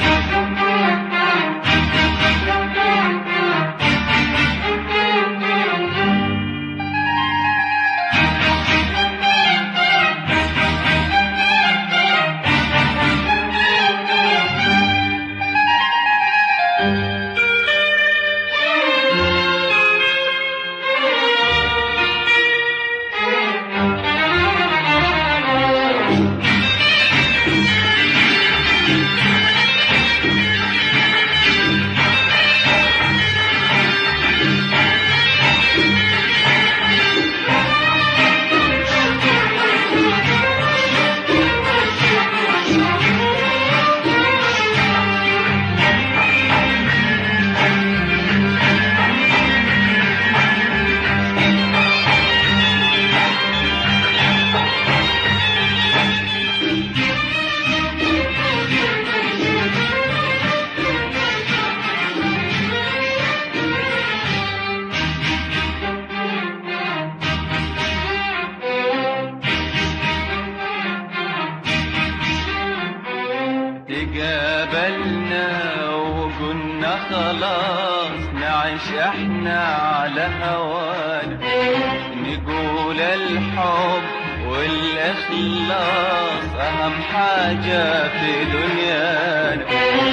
تقابلنا وقلنا خلاص نعيش احنا على هوانا نقول الحب والاخلاص اهم حاجة في دنيانا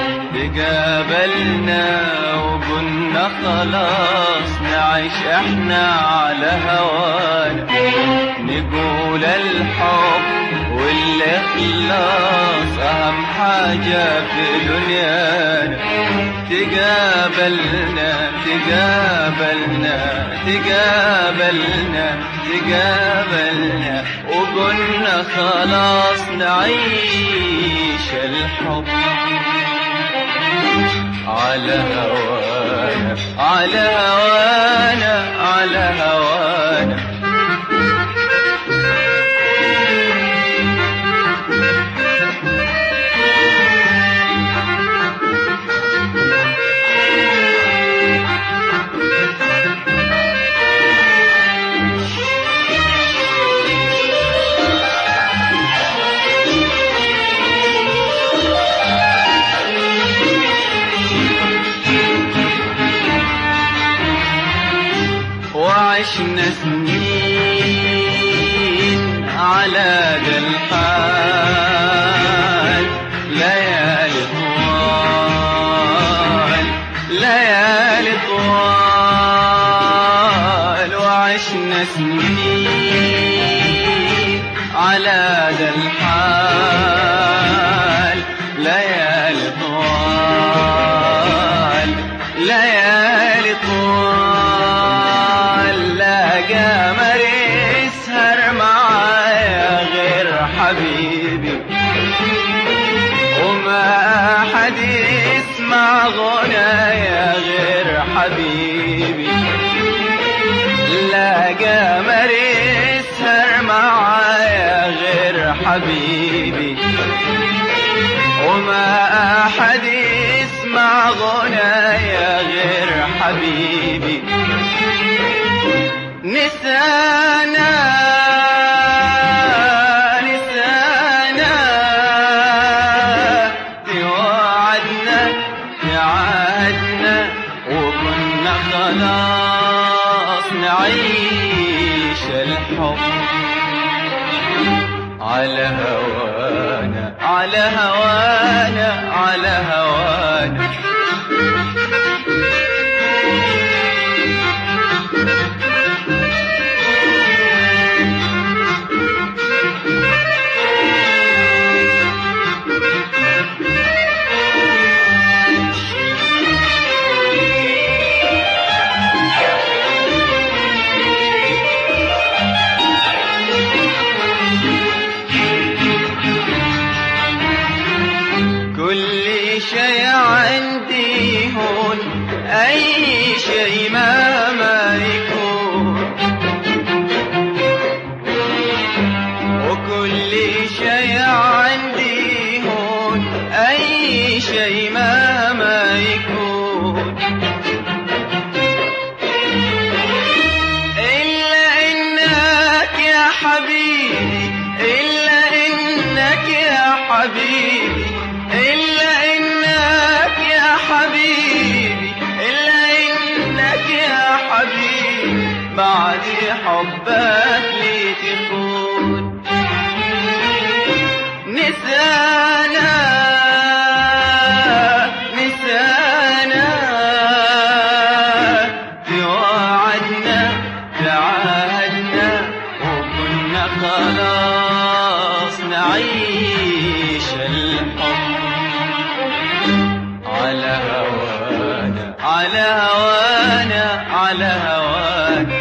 تقابلنا وقلنا خلاص نعيش احنا على هوانا نقول الحب والإخلاص أهم حاجة في دنيانا تقابلنا تقابلنا تقابلنا تقابلنا وقلنا خلاص نعيش الحب على هوانا على هوانا على هوانا وعشنا سنين على ذا الحال ليالي طوال ليالي طوال وعشنا سنين على ذا الحال ليالي طوال ليالي طوال لا قمر يسهر معايا غير حبيبي وما أحد يسمع غنايا غير حبيبي لا قمر يسهر معايا غير حبيبي وما أحد يسمع غنايا غير حبيبي نسانا نسانا توعدنا توعدنا وكنا خلاص نعيش الحب على هوانا على هوانا على هوانا كل شيء عندي هون أي شيء ما ما يكون وكل شيء عندي هون أي شيء ما ما يكون إلا إنك يا حبيبي إلا إنك يا حبيبي إلا إنك بعد حبك لي تكون نسانا نسانا توعدنا تعهدنا وكنا خلاص نعيش الحب على هوانا على هوانا على هوانا